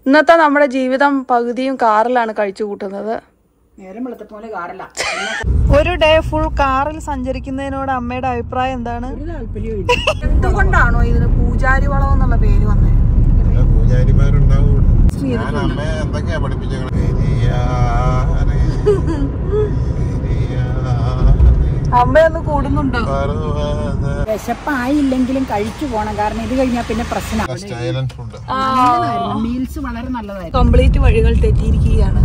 ഇന്നത്തെ നമ്മുടെ ജീവിതം പകുതിയും കാറിലാണ് കഴിച്ചു കൂട്ടുന്നത് നേരം വെളുത്തപ്പോലെ കാറില്ല ഒരു ഡേ ഫുൾ കാറിൽ സഞ്ചരിക്കുന്നതിനോട് അമ്മയുടെ അഭിപ്രായം എന്താണ് ഒരു താല്പര്യവും ഇല്ല എന്തുകൊണ്ടാണോ ഇതിന് പൂജാരി വളം എന്നുള്ള പേര് വന്നത് ചില പൂജാരിമാരുണ്ടാവും ഇവിടെ. ഞാൻ അമ്മയെ എന്തൊക്കെയാ പഠിപ്പിച്ചത് പെരിയാറെ, പെരിയാറെ, അമ്മയൊന്ന് കൂടുന്നുണ്ടോ പർവ്വത. വിശപ്പായില്ലെങ്കിലും കഴിച്ചു പോണം കാരണം ഇത് കഴിഞ്ഞാൽ പിന്നെ പ്രശ്നമാണ് സൈലന്റ് ഫുഡ് മീൽസ് വളരെ നല്ലതായിരുന്നു കംപ്ലീറ്റ് വഴികൾ തെറ്റിയിരിക്കുകയാണ്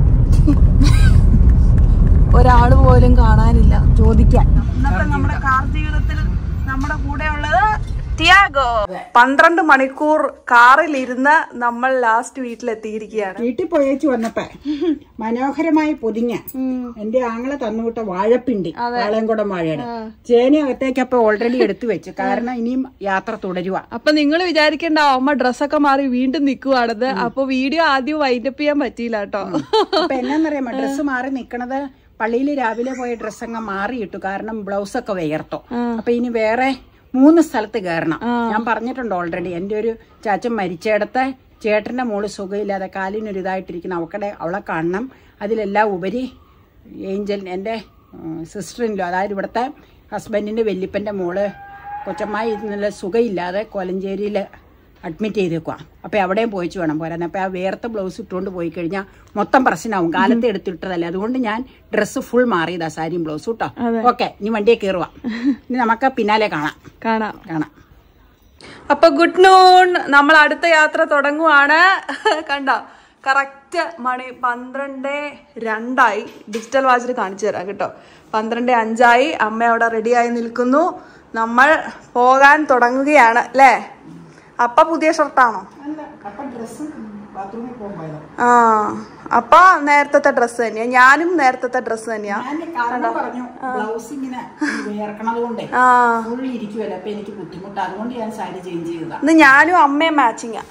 ഒരാൾ പോലും കാണാനില്ല ചോദിക്കാൻ ഇന്നത്തെ നമ്മുടെ കാർ ജീവിതത്തിൽ നമ്മുടെ കൂടെ ഉള്ളത് ടിയാഗോ പന്ത്രണ്ട് മണിക്കൂർ കാറിലിരുന്ന് നമ്മൾ ലാസ്റ്റ് വീട്ടിലെത്തിയിരിക്കുകയാണ് വീട്ടിൽ പോയേച്ചു വന്നപ്പോ മനോഹരമായി പൊതിഞ്ഞ് എന്റെ ആങ്ങളെ തന്നുവിട്ട വാഴപ്പിണ്ടി വാളയംകുടം വാഴയുടെ ചേനയകത്തേക്ക് അപ്പൊ ഓൾറെഡി എടുത്തു വെച്ചു കാരണം ഇനിയും യാത്ര തുടരുക അപ്പൊ നിങ്ങൾ വിചാരിക്കേണ്ട അമ്മ ഡ്രസ്സൊക്കെ മാറി വീണ്ടും നിൽക്കുവാണത് അപ്പൊ വീഡിയോ ആദ്യം വൈൻഡപ്പ് ചെയ്യാൻ പറ്റിയില്ല കേട്ടോ അപ്പൊ എന്നാന്നറിയാമോ ഡ്രസ്സ് മാറി നിക്കണത് പള്ളിയിൽ രാവിലെ പോയ ഡ്രസ്സ് അങ്ങ് മാറിയിട്ടു കാരണം ബ്ലൗസ് ഒക്കെ വിയർത്തോ അപ്പൊ ഇനി വേറെ മൂന്ന് സ്ഥലത്ത് കയറണം ഞാൻ പറഞ്ഞിട്ടുണ്ട് ഓൾറെഡി എന്റെ ഒരു ചാച്ചൻ മരിച്ചയിടത്തെ ചേട്ടന്റെ മോള് സുഖമില്ലാതെ കാലിനൊരു ഇതായിട്ടിരിക്കുന്ന അവക്കടെ അവളെ കാണണം അതിലെല്ലാം ഉപരി ഏഞ്ചൽ എൻ്റെ സിസ്റ്ററിനിലോ അതായത് ഇവിടുത്തെ ഹസ്ബൻഡിന്റെ വെല്ലിപ്പന്റെ മോള് കൊച്ചമ്മായി ഇന്നലെ സുഖമില്ലാതെ കോലഞ്ചേരിയിൽ അഡ്മിറ്റ് ചെയ്തേക്കുക അപ്പൊ അവിടെയും പോയിച്ചു വേണം പോരാൻ അപ്പൊ ആ വേർത്ത ബ്ലൗസ് ഇട്ടുകൊണ്ട് പോയി കഴിഞ്ഞാൽ മൊത്തം പ്രശ്നമാവും കാലത്ത് എടുത്തിട്ടതല്ലേ അതുകൊണ്ട് ഞാൻ ഡ്രസ്സ് ഫുൾ മാറിയതാ സാരിയും ബ്ലൗസും കേട്ടോ ഓക്കെ ഇനി വണ്ടിയെ കയറുക ഇനി നമുക്ക് പിന്നാലെ കാണാം കാണാം കാണാം അപ്പൊ ഗുഡ് നൂൺ നമ്മൾ അടുത്ത യാത്ര തുടങ്ങുവാണ് കണ്ടോ കറക്റ്റ് മണി പന്ത്രണ്ട് രണ്ടായി ഡിജിറ്റൽ വാച്ചിൽ കാണിച്ചു തരാം കേട്ടോ പന്ത്രണ്ട് അഞ്ചായി അമ്മ അവിടെ റെഡിയായി നിൽക്കുന്നു നമ്മൾ പോകാൻ തുടങ്ങുകയാണ് അല്ലേ അപ്പ പുതിയ ഷർട്ടാണോ അപ്പൊ ഡ്രസ്സ് ബാത്റൂമിൽ പോകുമ്പോഴോ ആ അപ്പ നേരത്തെ ഡ്രസ്സ് തന്നെയാ ഞാനും നേരത്തെ ഡ്രസ്സ് തന്നെയാ ഞാൻ കാരണം പറഞ്ഞു ബ്ലൗസ് ഇങ്ങനെ വേർക്കണത് കൊണ്ടേ ആ ഫുൾ ഇരിക്കുമല്ലോ അപ്പൊ എനിക്ക് ബുദ്ധിമുട്ട് അതുകൊണ്ട് ഞാൻ സാരി ചേഞ്ച് ചെയ്തതാ ഇന്ന് ഞാനും അമ്മയും മാച്ചിങ്ങാ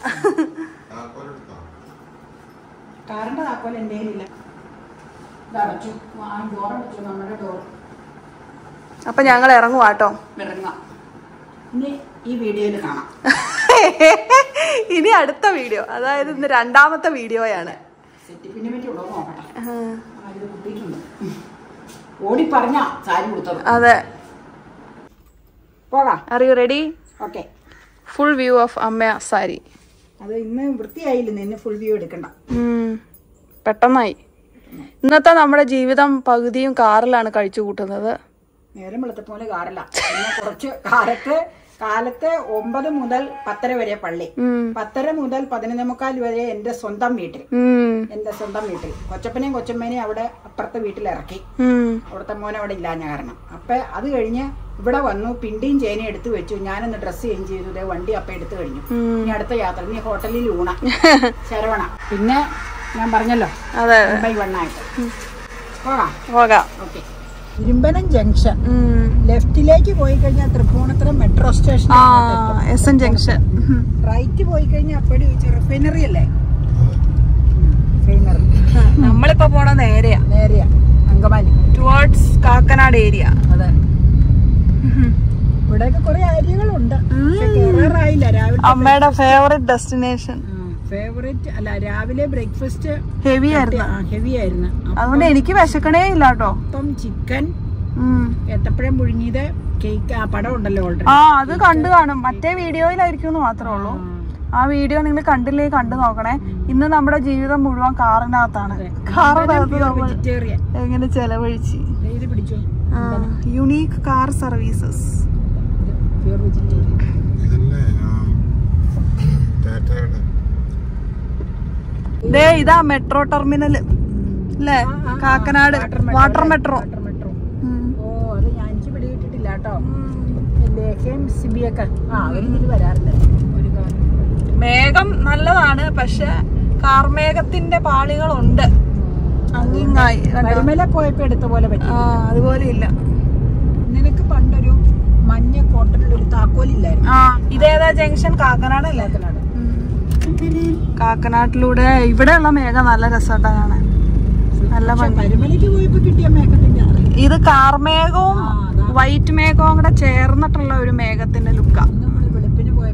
കാറിന്റെ താക്കോൽ എൻ്റെ കയ്യിലില്ല ഇത് അടച്ചു ആ ഡോർ അടച്ചു നമ്മുടെ ഡോർ അപ്പൊ ഞങ്ങൾ ഇറങ്ങുവാട്ടോ ഇറങ്ങാം ഇനി ഈ വീഡിയോയിൽ കാണാം ഇനി അടുത്ത വീഡിയോ അതായത് ഇന്ന് രണ്ടാമത്തെ വീഡിയോയാണ് സെറ്റിപ്പിനെ പറ്റി ഉള്ളത് നോക്കട്ടെ ആ, ഇത് കുത്തിയിട്ടുണ്ട് ഓടി പറഞ്ഞ സാരി കൊടുത്തത് അതെ പോകാം are you ready okay full view of അമ്മ സാരി അത് ഇന്ന് വൃത്തിയായില്ല ഇന്ന് ഫുൾ വ്യൂ എടുക്കണ്ട പെട്ടെന്നായി ഇന്നത്തെ നമ്മുടെ ജീവിതം പകുതിയും കാറിലാണ് കഴിച്ചു കൂട്ടുന്നത് നേരം വെളുത്തപ്പോലെ കാറില്ല പിന്നെ കുറച്ച് കാലത്ത് കാലത്ത് ഒമ്പത് മുതൽ പത്തര വരെ പള്ളി പത്തര മുതൽ പതിനൊന്നേ മുക്കാൽ വരെ എന്റെ സ്വന്തം വീട്ടിൽ ഉം. എന്റെ സ്വന്തം വീട്ടിൽ കൊച്ചപ്പനെയും കൊച്ചമ്മേനെയും അവിടെ അപ്പുറത്തെ വീട്ടിൽ ഇറക്കി ഉം. അവിടുത്തെ മോൻ അവിടെ ഇല്ലാഞ്ഞ കാരണം അപ്പൊ അത് കഴിഞ്ഞ് ഇവിടെ വന്നു പിണ്ടിയും ചേനയും എടുത്തു വെച്ചു ഞാനൊന്ന് ഡ്രസ്സ് ചേഞ്ച് ചെയ്തു ദേ വണ്ടി അപ്പൊ എടുത്തു കഴിഞ്ഞു ഇനി അടുത്ത യാത്ര ഇനി ഹോട്ടലിൽ ഊണ ശരവണ പിന്നെ ഞാൻ പറഞ്ഞല്ലോ അതെ ബൈ വണ്ണായിട്ട് പോകാം പോകാം ഓക്കെ ഇരുമ്പനം ജംഗ്ഷൻ ഉം. ലെഫ്റ്റിലേക്ക് പോയി കഴിഞ്ഞാൽ തൃപ്പൂണിത്തുറ മെട്രോ സ്റ്റേഷൻ ആ എസ് എൻ ജംഗ്ഷൻ റൈറ്റ് പോയി കഴിഞ്ഞാൽ അപ്പടി റിഫൈനറി അല്ലേ റിഫൈനറി നമ്മളിപ്പോ പോണ നേരെയാ നേരെയാ അങ്കമാലി ടുവേർഡ്സ് കാക്കനാട് ഏരിയ അതെ ഇവിടെയൊക്കെ കുറെ ഏരിയകളുണ്ട് പക്ഷെ കേറാറായില്ല രാവിലെ അമ്മയുടെ ഫേവറേറ്റ് ഡെസ്റ്റിനേഷൻ ഫേവറേറ്റ് അല്ല രാവിലെ ബ്രേക്ക്ഫാസ്റ്റ് ഹെവി ആയിരുന്നു ഹെവി ആയിരുന്നു അതുകൊണ്ട് എനിക്ക് വിശക്കണേ ഇല്ല കേട്ടോ അപ്പം ചിക്കൻ ഉം. ഏത്തപ്പഴം പുഴുങ്ങിയത് കേക്ക് ആ പടം ഉണ്ടല്ലോ ഓൾറെഡി ആ അത് കണ്ടു കാണും മറ്റേ വീഡിയോയിലായിരിക്കും എന്ന് മാത്രമേ ഉള്ളൂ ആ വീഡിയോ നിങ്ങൾ കണ്ടില്ലേ കണ്ടു നോക്കണേ ഇന്ന് നമ്മുടെ ജീവിതം മുഴുവൻ കാറിനകത്താണ് കാറിനകത്ത് നമ്മൾ വെജിറ്റേറിയൻ എങ്ങനെ ചെലവഴിച്ച് ഇത് പിടിച്ചോ unique car services pure vegetarian ഇതല്ലേ ആ ടാറ്റയുടെ ദേ ഇതാ മെട്രോ ടെർമിനൽ അല്ലേ Kakkanad water metro water metro ഓ അത് ഞാൻ എനിക്ക് പിടികിട്ടിട്ടില്ല കേട്ടോ ലേഖയും സിബിയൊക്കെ ആ അവരിതിൽ വരാറില്ല ഒരു കാര്യം മേഘം നല്ലതാണ് പക്ഷെ കാർമേഘത്തിന്റെ പാളികളുണ്ട് അങ്ങിങ്ങായി കണ്ടോ? കരിമല പോയപ്പോ എടുത്ത പോലെ പറ്റി ആ അതുപോലെ ഇല്ല നിനക്ക് പണ്ടൊരു മഞ്ഞ കോട്ടണിൽ ഒരു താക്കോലില്ലായിരുന്നു ആ ഇതേതാ ജംഗ്ഷൻ കാക്കനാടല്ലേ കാക്കനാട് കാക്കനാട്ടിലൂടെ ഇവിടെയുള്ള മേഘം നല്ല രസമായിട്ടാ കാണാൻ നല്ല പക്ഷെ ഭംഗി കരിമലയ്ക്ക് പോയപ്പോ കിട്ടിയ മേഘത്തിന്റെ അറിയില്ല ഇത് കാർമേഘവും ആ, അതാ. വൈറ്റ് മേഘവും കൂടെ ചേർന്നിട്ടുള്ള ഒരു മേഘത്തിന്റെ ലുക്കാ അന്ന് നമ്മള് വെളുപ്പിന് പോയപ്പോ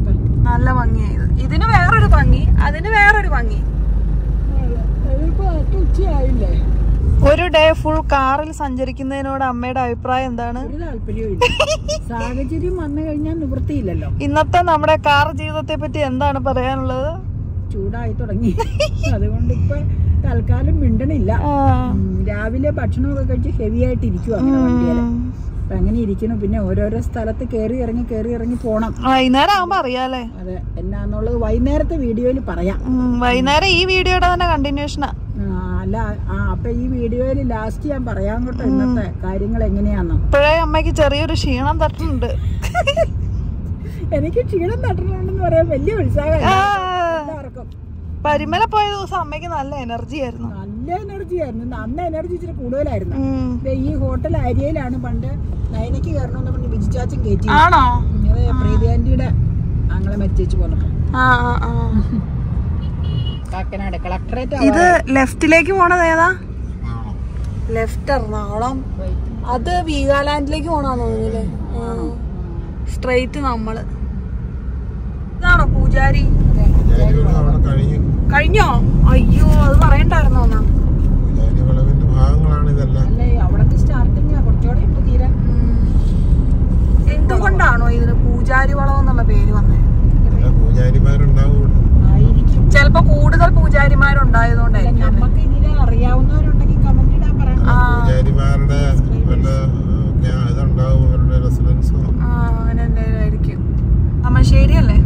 നല്ല ഭംഗിയായത് ഇതിന് വേറൊരു ഭംഗി അതിന് വേറൊരു ഭംഗി ഇതിപ്പോ ഉച്ചയായില്ലേ ഒരു ഡേ ഫുൾ കാറിൽ സഞ്ചരിക്കുന്നതിനോട് അമ്മയുടെ അഭിപ്രായം എന്താണ് ഒരു താല്പര്യമില്ല സാഹചര്യം വന്നു കഴിഞ്ഞാൽ നിവൃത്തിയില്ലല്ലോ ഇന്നത്തെ നമ്മുടെ കാർ ജീവിതത്തെ പറ്റി എന്താണ് പറയാനുള്ളത് ചൂടായി തുടങ്ങി അതുകൊണ്ട് ഇപ്പൊ തൽക്കാലം മിണ്ടണില്ല ഉം, രാവിലെ ഭക്ഷണമൊക്കെ കഴിച്ച് ഹെവി ആയിട്ട് ഇരിക്കും അങ്ങനെ വണ്ടിയില് അപ്പൊ അങ്ങനെ ഇരിക്കണം പിന്നെ ഓരോരോ സ്ഥലത്ത് കയറി ഇറങ്ങി കയറി ഇറങ്ങി പോണം വൈകുന്നേരം ആകുമ്പോ അറിയാലേ അതെ എന്നാന്നുള്ളത് വൈകുന്നേരത്തെ വീഡിയോയിൽ പറയാം ഉം, വൈകുന്നേരം ഈ വീഡിയോയുടെ തന്നെ കണ്ടിന്യൂഷനാ ആ, അല്ല ആ അപ്പൊ ഈ വീഡിയോയിൽ ലാസ്റ്റ് ഞാൻ പറയാൻ കേട്ടോ ഇന്നത്തെ കാര്യങ്ങൾ എങ്ങനെയാന്ന് ഇപ്പോഴേ അമ്മയ്ക്ക് ചെറിയൊരു ക്ഷീണം തട്ടുന്നുണ്ട് എനിക്ക് ക്ഷീണം തട്ടണമെന്ന് പറയാൻ വലിയ ഉത്സാഹമല്ല ആ, എല്ലാവർക്കും പരിമല പോയ ദിവസം അമ്മയ്ക്ക് നല്ല എനർജി ആയിരുന്നു നല്ല എനർജി ആയിരുന്നു അന്ന് എനർജി ഇച്ചിരി കൂടുതലായിരുന്നു ഉം. ദേ ഈ ഹോട്ടൽ ഏരിയയിലാണ് പണ്ട് നയനയ്ക്ക് കയറണമെന്ന് പറഞ്ഞ് ബിജിചാച്ചൻ കയറ്റി ആണോ അത് പ്രീതി ആന്റിയുടെ ആങ്ങളെ മരിച്ചേച്ച് പോന്നപ്പോ ആ ആ, ആ. കാക്കനാട് കളക്ടറേറ്റ് ഇത് ലെഫ്റ്റിലേക്ക് പോണത് ഏതാ ആണോ? ലെഫ്റ്റ് എറണാകുളം അത് വീഗാലാൻഡിലേക്ക് പോണാന്ന് തോന്നുന്നില്ലേ സ്ട്രെയിറ്റ് നമ്മള് ഇതാണോ പൂജാരി പൂജാരികൾ അവിടെ കഴിഞ്ഞു കഴിഞ്ഞോ അയ്യോ അത് പറയണ്ടായിരുന്നോ എന്നാ പൂജാരി വളവിന്റെ ഭാഗങ്ങളാണ് ഇതെല്ലാം അല്ലേ അവിടത്തെ സ്റ്റാർട്ടിങ് കുറച്ചുകൂടെ ഉണ്ട് തീരാൻ എന്തുകൊണ്ടാണോ ഇതിന് പൂജാരി വളം എന്നുള്ള പേര് വന്നത് എല്ലാ പൂജാരിമാരുണ്ടാവും ആയിരിക്കും ചിലപ്പോ കൂടുതൽ പൂജാരിമാരുണ്ടായതുകൊണ്ടായിരിക്കും അല്ലേ? നമുക്ക് ഇതിൽ അറിയാവുന്നവരുണ്ടെങ്കിൽ കമന്റ് ഇടാൻ പറയണം ആ പൂജാരിമാരുടെ വല്ല ഏഹ്, ഇതുണ്ടാവും അവരുടെ റെസിഡൻസോ ആ, അങ്ങനെ എന്തെങ്കിലും ആയിരിക്കും തമശ്ശേരി അല്ലേ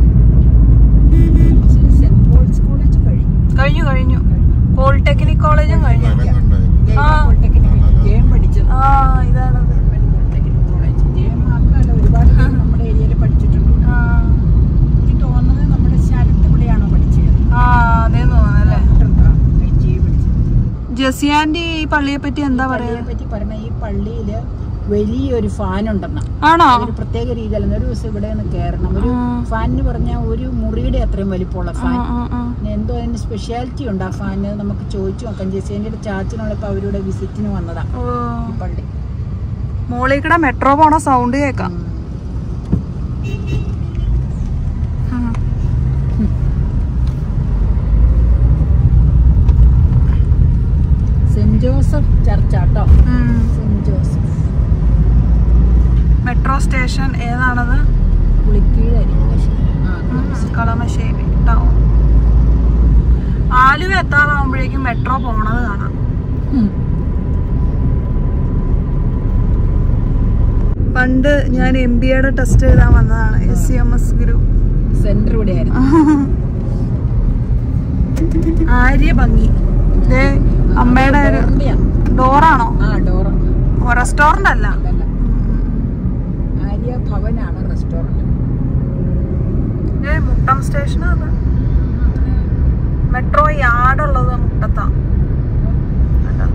സെന്റ് പോൾസ് കോളേജ് കഴിഞ്ഞു കഴിഞ്ഞു കഴിഞ്ഞു പോളിടെക്നിക് കോളേജും കഴിഞ്ഞു ഉണ്ടായിരുന്നു ആ. പോളിടെക്നിക് ജയം പഠിച്ചത് ആ ഇതാണത് പോളിടെക്നിക് കോളേജ് ജയം മാത്രമല്ല ഒരുപാട് പേര് നമ്മുടെ ഏരിയയിൽ പഠിച്ചിട്ടുണ്ട് ആ എനിക്ക് തോന്നുന്നത് നമ്മുടെ ശരത്ത് ഇവിടെയാണോ പഠിച്ചത് ആ അതേന്ന് തോന്നുന്നല്ലേ ജി പഠിച്ചത് ജസിയാന്റെ ഈ പള്ളിയെ പറ്റി എന്താ പറയാ പള്ളിയെ പറ്റി പറഞ്ഞ ഈ പള്ളിയില് വലിയൊരു ഫാൻ ഉണ്ടെന്ന ആണോ ഒരു പ്രത്യേക രീതിയിൽ ഒരു ദിവസം ഇവിടെ ഒന്ന് കയറണം ഒരു ആ. ഫാൻ എന്ന് പറഞ്ഞാൽ ഒരു മുറിയുടെ അത്രയും വലിപ്പമുള്ള ആ, ഫാൻ ആ, ആ. പിന്നെ എന്തോ അതിന് സ്പെഷ്യാലിറ്റി ഉണ്ട് ആ ഫാന് നമുക്ക് ചോദിച്ചു നോക്കാം ജെസിന്റെ ചാച്ചനുള്ളപ്പോ അവരുടെ വിസിറ്റിന് വന്നതാ ഓ ഈ പള്ളി മോളിൽ കൂടെ മെട്രോ പോണ സൗണ്ട് കേക്കാം ഉം. സെന്റ് ജോസഫ് ചർച്ചാട്ടോ ഉം. സെന്റ് ജോസഫ് മെട്രോ സ്റ്റേഷൻ ഏതാണത് പുളിക്കീഴായിരിക്കും ആ ഉം, കളമശ്ശേരി ടൗൺ ആലുവ എത്താറാവുമ്പോഴേക്കും മെട്രോ പോണത് കാണാം ഉം. പണ്ട് ഞാൻ എം ബി എയുടെ ടെസ്റ്റ് എഴുതാൻ വന്നതാണ് S C M S group centre ഇവിടെ ആയിരുന്നു ആര്യ ഭംഗി ദേ അമ്മയുടെ ഒരു ഡോറാണോ ആ ഡോറ റെസ്റ്റോറന്റ് അല്ല അല്ല ആര്യ ഭവനാണ് റെസ്റ്റോറന്റ് ഏ മുട്ടം സ്റ്റേഷനാ അത് മെട്രോ യാർഡുള്ളത് മുട്ടത്താ കണ്ടോ?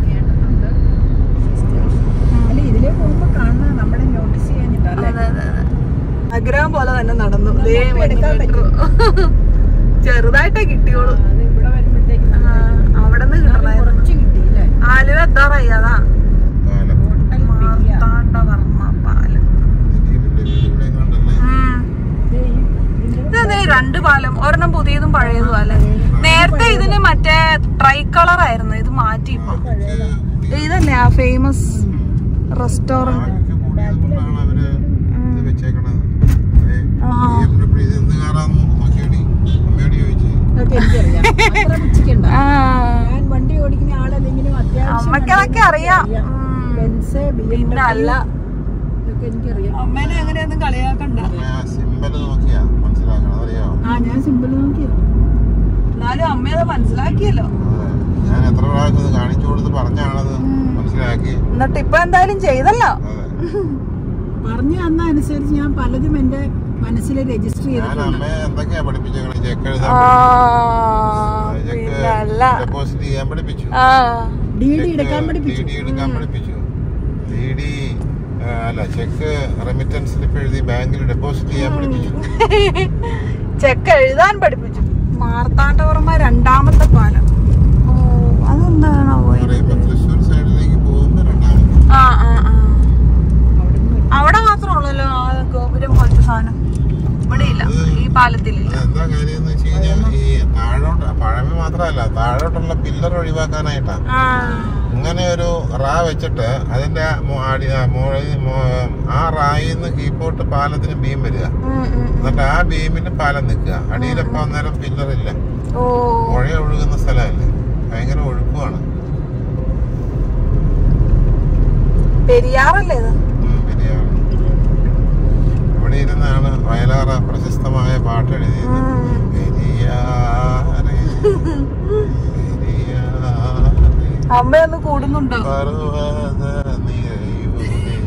അല്ല ഇതിലെ പോകുമ്പോ കാണുന്ന നമ്മളെ നോട്ടീസ് ചെയ്യാനിട്ടല്ലേ അതെ അതെ അതെ ആഗ്രഹം പോലെ തന്നെ നടന്നു ദേ നമുക്ക് എടുക്കാൻ മെട്രോ ചെറുതായിട്ടേ കിട്ടിയോളൂ അത് ഇവിടെ വരുമ്പോഴത്തേക്ക് ആ, അവിടുന്ന് കിട്ടണായിരുന്നു കുറച്ച് കിട്ടിയില്ലേ ആലുവ എത്താറായി അതാ പാലം ഹോട്ടൽ ബിരിയാണി മാർത്താണ്ഡവർമ്മ പാലം ദിലീപിന്റെ വീട് ഇവിടെ കണ്ടല്ലേ ഉം. ഇതെന്താ ഈ രണ്ട് പാലം ഒരെണ്ണം പുതിയതും പഴയതും അല്ലേ നേരത്തെ ഇതിന് മറ്റേ ട്രൈ കളർ ആയിരുന്നു ഇത് മാറ്റി ഇപ്പൊ ഇതല്ലേ ആ ഫേമസ് റെസ്റ്റോറന്റ് ആകെ കൂടിയതുകൊണ്ടാണ് അവര് ഇത് വെച്ചേക്കണത് ഏ, ആ. BMW ഇത് എന്ത് കാറാന്ന് നോക്കിയടി അമ്മയോട് ചോദിച്ചു ഇതൊക്കെ എനിക്കറിയാം അത്ര പുച്ഛിക്കണ്ട ഞാൻ വണ്ടി ഓടിക്കുന്ന ആളല്ലെങ്കിലും അത്യാവശ്യം അമ്മയ്ക്ക് അതൊക്കെ അറിയാം ഉം. ബെൻസ് പിന്നെ അല്ല ഇതൊക്കെ എനിക്കറിയാം അമ്മേനെ എങ്ങനെയൊന്നും കളിയാക്കണ്ട സിമ്പല് നോക്കിയാ മനസ്സിലാക്കണം അറിയോ ആ ഞാൻ സിമ്പിൾ നോക്കി എന്നാലും അമ്മയത് മനസ്സിലാക്കിയല്ലോ അതെ. ഞാൻ എത്ര പ്രാവശ്യം ഇത് കാണിച്ചു കൊടുത്ത് പറഞ്ഞാണത് മനസ്സിലാക്കി എന്നിട്ട് ഇപ്പൊ എന്തായാലും ചെയ്തല്ലോ അതെ പറഞ്ഞു തന്ന അനുസരിച്ച് ഞാൻ പലതും എന്റെ മനസ്സിൽ രജിസ്റ്റർ ഞാൻ ചെയ്തിട്ടുണ്ട് അമ്മയെ എന്തൊക്കെയാ പഠിപ്പിച്ചേക്കണേ ചെക്ക് എഴുതാൻ ആ ചെക്ക് പിന്നെ അല്ല ഡെപ്പോസിറ്റ് ചെയ്യാൻ പഠിപ്പിച്ചു ആ ഡി ഡി ചെക്ക് എടുക്കാൻ പഠിപ്പിച്ചു ഡി ഡി എടുക്കാൻ പഠിപ്പിച്ചു ഡി ഡി അല്ല ചെക്ക് റെമിറ്റൻസ് സ്ലിപ്പ് എഴുതി ബാങ്കിൽ ഡെപ്പോസിറ്റ് ചെയ്യാൻ പഠിപ്പിച്ചു ചെക്ക് എഴുതാൻ പഠിപ്പിച്ചു മാർത്താണ്ഡവർമ്മ രണ്ടാമത്തെ പാലം ഓ അതെന്താണോ പറയുമ്പോ തൃശ്ശൂർ സൈഡിലേക്ക് പോകുമ്പോ രണ്ടാമത് ആ ആ ആ അവിടുന്ന് അവിടെ മാത്രമുള്ളല്ലോ ആ ഗോപുരം പോലത്തെ സാധനം ഇവിടെ ഇല്ല ഈ പാലത്തിലില്ല അതെന്താ കാര്യം എന്ന് വെച്ച് കഴിഞ്ഞാൽ ഈ താഴോട്ട് പഴമ മാത്രമല്ല താഴോട്ടുള്ള പില്ലർ ഒഴിവാക്കാനായിട്ടാ ആ ഇങ്ങനെ ഒരു റാ വെച്ചിട്ട് അതിന്റെ മോ- അടി- ആ മോളിൽ മോ- ആ റായിൽ നിന്ന് കീപ്പോട്ട് പാലത്തിന് ബീം വരിക ഉം, ഉം. എന്നിട്ട് ആ ബീമിന് പാലം നിൽക്കുക അടിയിലപ്പോ അന്നേരം പില്ലർ ഇല്ല ഓ പുഴ ഒഴുകുന്ന സ്ഥലമല്ലേ ഭയങ്കര ഒഴുക്കുമാണ് പെരിയാറല്ലേ ഇത് ഉം, പെരിയാർ. ഇവിടെ ഇരുന്നാണ് വയലാറ പ്രശസ്തമായ പാട്ട് എഴുതിയത് ഉം. പെരിയാറേ, പെരിയാറേ, അമ്മയൊന്ന് കൂടുന്നുണ്ടോ പർവ്വത നിരയുടെ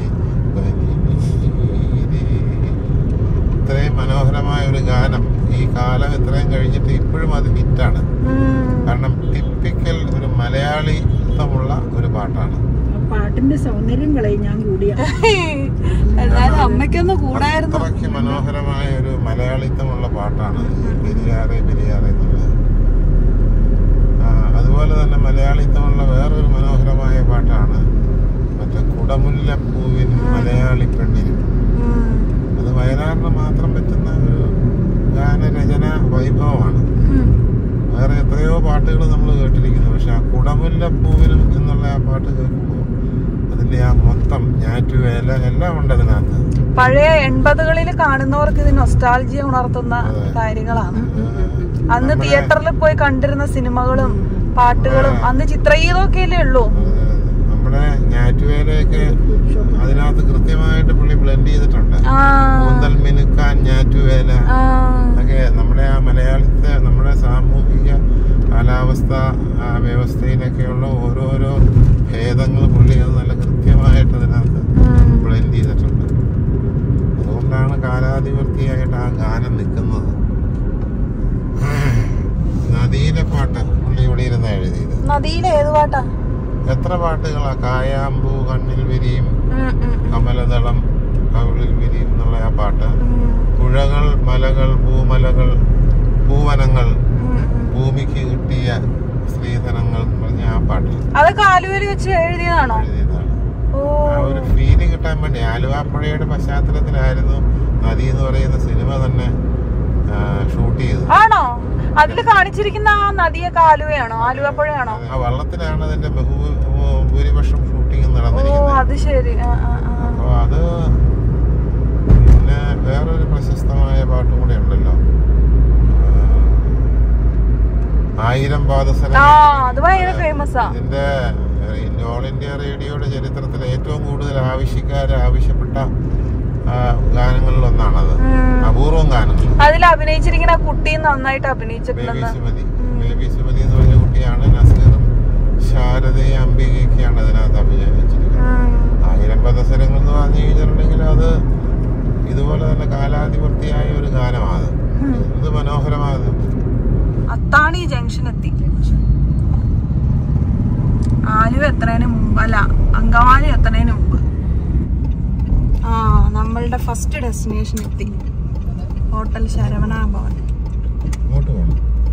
പനിനീരേ. ഇത്രയും മനോഹരമായ ഒരു ഗാനം ഈ കാലം ഇത്രയും കഴിഞ്ഞിട്ട് ഇപ്പോഴും അത് ഹിറ്റാണ് ഉം. കാരണം ടിപ്പിക്കൽ ഒരു മലയാളിത്തമുള്ള ഒരു പാട്ടാണ് ആ പാട്ടിന്റെ സൗന്ദര്യം കളയും ഞാൻ കൂടിയ എന്നാലും അമ്മയ്ക്കൊന്ന് കൂടായിരുന്നു അത്രയ്ക്ക് മനോഹരമായ ഒരു മലയാളിത്തമുള്ള പാട്ടാണ് ഈ പെരിയാറെ പെരിയാറെ എന്നുള്ളത് ആ, അതുപോലെ തന്നെ മലയാളിത്തമുള്ള വേറൊരു മനോഹരമായ പാട്ടാണ് മറ്റേ കുടമുല്ലപ്പൂവിൻ മലയാളി പെണ്ണിനും ഉം. അത് വയനാടിന് മാത്രം പറ്റുന്ന ഒരു ഗാനരചന വൈഭവമാണ് ഉം. വേറെ എത്രയോ പാട്ടുകൾ നമ്മൾ കേട്ടിരിക്കുന്നു പക്ഷെ ആ കുടമുല്ലപ്പൂവിനും എന്നുള്ള ആ പാട്ട് കേൾക്കുമ്പോൾ അതിന്റെ ആ മൊത്തം ഞാറ്റുവേല എല്ലാം ഉണ്ട് അതിനകത്ത് പഴയ എൺപതുകളിൽ കാണുന്നവർക്ക് ഇത് നൊസ്റ്റാൾജിയ ഉണർത്തുന്ന അതെ. കാര്യങ്ങളാണ് അന്ന് നമ്മുടെ- തിയേറ്ററിൽ പോയി കണ്ടിരുന്ന സിനിമകളും പാട്ടുകളും അന്ന് ചിത്രഗീതമൊക്കെ അല്ലേ ഉള്ളൂ അതെ, അതെ. നമ്മുടെ ഞാറ്റുവേലയൊക്കെ അതിനകത്ത് കൃത്യമായിട്ട് പുള്ളി ബ്ലെൻഡ് ചെയ്തിട്ടുണ്ട് ആ കൂന്തൽ മിനുക്കാൻ ഞാറ്റുവേല ആ ഒക്കെ നമ്മുടെ ആ മലയാളത്തെ നമ്മുടെ സാമൂഹിക കാലാവസ്ഥ ആ, വ്യവസ്ഥയിലൊക്കെയുള്ള ഓരോരോ ഭേദങ്ങൾ പുള്ളി അത് നല്ല കൃത്യമായിട്ട് അതിനകത്ത് ഉം. ബ്ലെൻഡ് ചെയ്തിട്ടുണ്ട് അതുകൊണ്ടാണ് കാലാധിപത്യമായിട്ട് ആ ഗാനം നിൽക്കുന്നത് നദിയിലെ പാട്ട് പുള്ളി ഇവിടെ ഇരുന്ന് എഴുതിയത് നദിയിലെ ഏത് പാട്ടാ എത്ര പാട്ടുകളാ കായാമ്പൂ കണ്ണിൽ വിരിയും ഉം, ഉം, കമലദളം കവിളിൽ വിരിയും എന്നുള്ള ആ പാട്ട് ഉം, പുഴകൾ മലകൾ പൂമലകൾ പൂവനങ്ങൾ ഉം, ഉം. ഭൂമിക്ക് കിട്ടിയ സ്ത്രീധനങ്ങൾ എന്ന് പറഞ്ഞ ആ പാട്ട് അതൊക്കെ ആലുവയിൽ വെച്ച് എഴുതിയതാണോ എഴുതിയതാണ് ഓ ആ ഒരു ഫീല് കിട്ടാൻ വേണ്ടി ആലുവാപ്പുഴയുടെ പശ്ചാത്തലത്തിലായിരുന്നു നദി എന്ന് പറയുന്ന സിനിമ തന്നെ ഷൂട്ട് ചെയ്തത് ആണോ അതിൽ കാണിച്ചിരിക്കുന്ന ആ നദിയൊക്കെ ആലുവയാണോ ആലുവ പുഴയാണോ ആ വള്ളത്തിലാണ് അതിന്റെ ബഹു ഭൂരിപക്ഷം ഷൂട്ടിംഗ് ഓ നടന്നിരിക്കുന്നത് അത് ശരി ആ, ആ, ആ. അപ്പോൾ അത് പിന്നെ വേറൊരു പ്രശസ്തമായ പാട്ടും കൂടെ ഉണ്ടല്ലോ ആ, ആയിരം പാദസരം ആ അത് ഭയങ്കര ഫേമസ് ആ ഇതിന്റെ ഓൾ ഇന്ത്യ റേഡിയോയുടെ ചരിത്രത്തിൽ ഏറ്റവും കൂടുതൽ ആവശ്യക്കാർ ആവശ്യപ്പെട്ട ആ, ഗാനങ്ങളിൽ ഒന്നാണത് ഉം. അപൂർവം ഗാനങ്ങൾ അതിൽ അഭിനയിച്ചിരിക്കുന്ന ആ കുട്ടിയും നന്നായിട്ട് ബേബി അഭിനയിച്ചിട്ടുണ്ടെന്ന് സുമതി ബേബി സുമതി എന്ന് പറഞ്ഞ കുട്ടിയാണ് നസീറും ശാരദയും അംബികയൊക്കെയാണ് അതിനകത്ത് അഭിനയിച്ചിരിക്കുന്നത് ഉം. ആയിരം പദസരങ്ങൾ എന്ന് പറഞ്ഞു കഴിഞ്ഞിട്ടുണ്ടെങ്കിൽ അത് ഇതുപോലെ തന്നെ കാലാധിപത്യമായ ഒരു ഗാനമാണ് എന്ത് മനോഹരമാണ് അത്താണി ജംഗ്ഷൻ എത്തി ആലുവ എത്തുന്നതിന് മുമ്പ് അല്ല അങ്കമാലി എത്തുന്നതിന് മുമ്പ് ആ നമ്മളുടെ ഫസ്റ്റ് ഡെസ്റ്റിനേഷൻ എത്തി ഹോട്ടൽ ശരവണ ഭവൻ ഇങ്ങോട്ട് പോകണം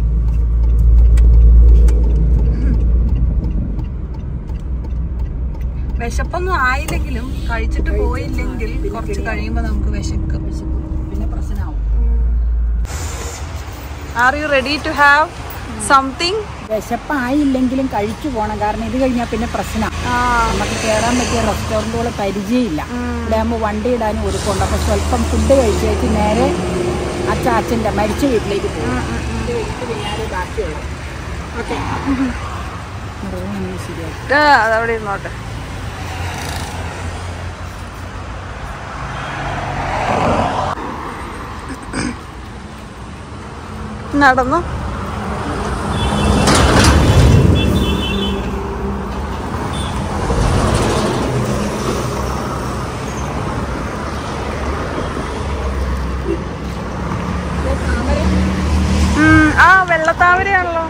വിശപ്പൊന്നും ആയില്ലെങ്കിലും കഴിച്ചിട്ട് പോയില്ലെങ്കിൽ കുറച്ച് കഴിയുമ്പോൾ നമുക്ക് വിശക്കും പിന്നെ പ്രശ്നമാവും are you ready to have something വിശപ്പായില്ലെങ്കിലും കഴിച്ചു പോകണം കാരണം ഇത് കഴിഞ്ഞാൽ പിന്നെ പ്രശ്നമാണ് നമുക്ക് കയറാൻ പറ്റിയ റെസ്റ്റോറൻറ്റുകൾ പരിചയമില്ല ഇവിടെ ആകുമ്പോൾ വണ്ടി ഇടാനും ഒരുക്കുണ്ട് അപ്പോൾ സ്വല്പം ഫുഡ് കഴിച്ചേച്ച് നേരെ ആ ചാച്ചൻ്റെ മരിച്ച വീട്ടിലേക്ക് പോകും ഇത് കഴിഞ്ഞിട്ട് പിന്നാലെ ബാക്കിയുള്ളൂ ഓക്കെ ശരിയായി അതവിടെ ഇരുന്നോട്ടെ നടന്നു ഉം, ആ വെള്ളത്താമരയാണല്ലോ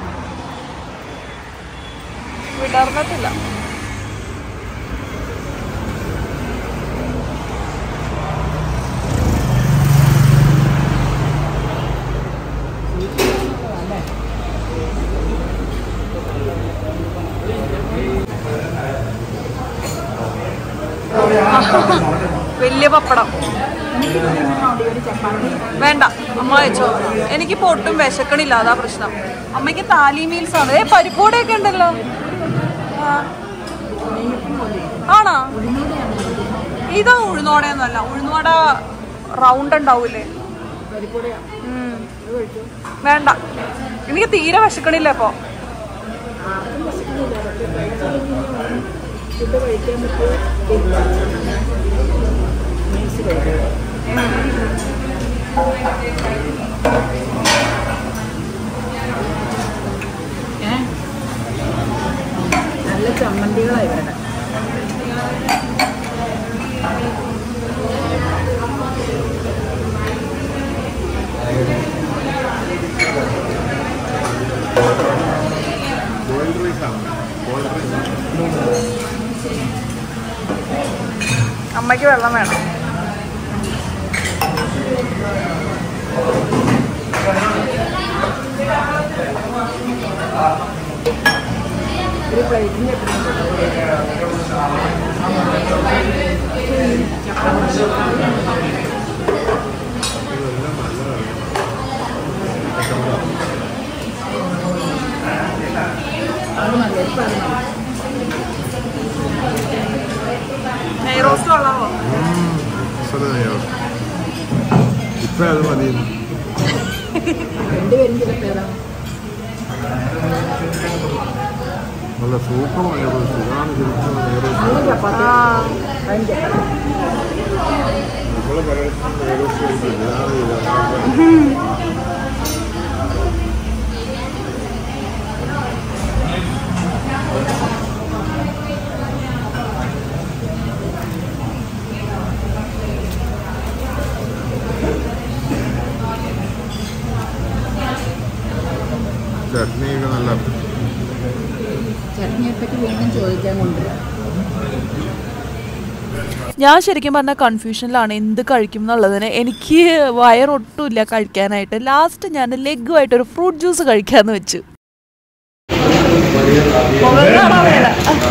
വിടർന്നിട്ടില്ല വലിയ പപ്പടം ഒരു ചപ്പാത്തി വേണ്ട അമ്മ വെച്ചോ എനിക്കിപ്പോ ഒട്ടും വിശക്കണില്ല അതാ പ്രശ്നം അമ്മയ്ക്ക് താലി മീൽസ് ആണ് ഏ പരിപ്പോടെയൊക്കെ ഉണ്ടല്ലോ ആ. ആണോ ഇതാ ഉഴുന്നോടയൊന്നുമല്ല ഉഴുന്നോട റൗണ്ട് ഉണ്ടാവൂലേ ഉം. വേണ്ട എനിക്ക് തീരെ വിശക്കണില്ല ഇപ്പൊ ഫുഡ് കഴിക്കാൻ പറ്റുമോ ഏ നല്ല ചമ്മന്തികളാണ് ഇവരുടെ ബോയിൽഡ് റൈസ് ആണ് ബോയിൽഡ് റൈസ് അമ്മയ്ക്ക് വെള്ളം വേണം ഒരു പ്ലേറ്റിൻ്റെ അത് മതി ഇപ്പം അത് മതി നെയ് റോസ്റ്റ് വെള്ളമോ സ്വതയോ ഇപ്പം അത് മതി രണ്ടുപേരും ചിലപ്പോൾ ഏതാ നല്ല സൂപ്പർ നെയ്റോസ് ഇതാണ് ശരിക്കും നെയ്റോസ് നല്ല ചപ്പാത്തി ആ അതിന് ചപ്പാത്തി നമ്മൾ പലയിടത്തും നെയ്റോസ് കഴിക്കില്ല ഇതാണ് ഇത് ചട്നിയൊക്കെ നല്ല ചട്നിയെപ്പറ്റി വീണ്ടും ചോദിക്കാൻ കൊണ്ടുവരാം ഞാൻ ശരിക്കും പറഞ്ഞാൽ കൺഫ്യൂഷനിലാണ് എന്ത് കഴിക്കും എന്നുള്ളതിന് എനിക്ക് വയറൊട്ടുമില്ല കഴിക്കാനായിട്ട് ലാസ്റ്റ് ഞാൻ ലെഗുമായിട്ട് ഒരു ഫ്രൂട്ട് ജ്യൂസ് കഴിക്കാന്ന് വെച്ചു മുഖം കാണാൻ വേണ്ട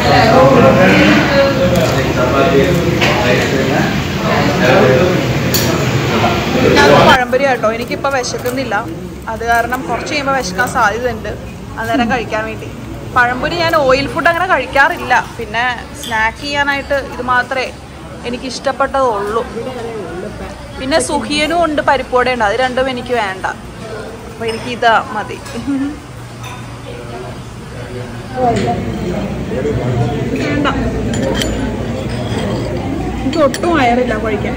ഞാൻ പഴംപൊരി കേട്ടോ എനിക്കിപ്പോ വിശക്കുന്നില്ല അത് കാരണം കുറച്ച് കഴിയുമ്പോൾ വിശക്കാൻ സാധ്യതയുണ്ട് അന്നേരം കഴിക്കാൻ വേണ്ടി പഴംപൊരി ഞാൻ ഓയിൽ ഫുഡ് അങ്ങനെ കഴിക്കാറില്ല പിന്നെ സ്നാക്ക് ചെയ്യാനായിട്ട് ഇത് മാത്രമേ എനിക്ക് ഇഷ്ടപ്പെട്ടതുള്ളൂ പിന്നെ സുഹിയനും ഉണ്ട് പരിപ്പോടെ ഉണ്ട് അത് രണ്ടും എനിക്ക് വേണ്ട അപ്പൊ എനിക്ക് ഇതാ മതി വേണ്ട എനിക്ക് ഒട്ടും വയറില്ല കഴിക്കാൻ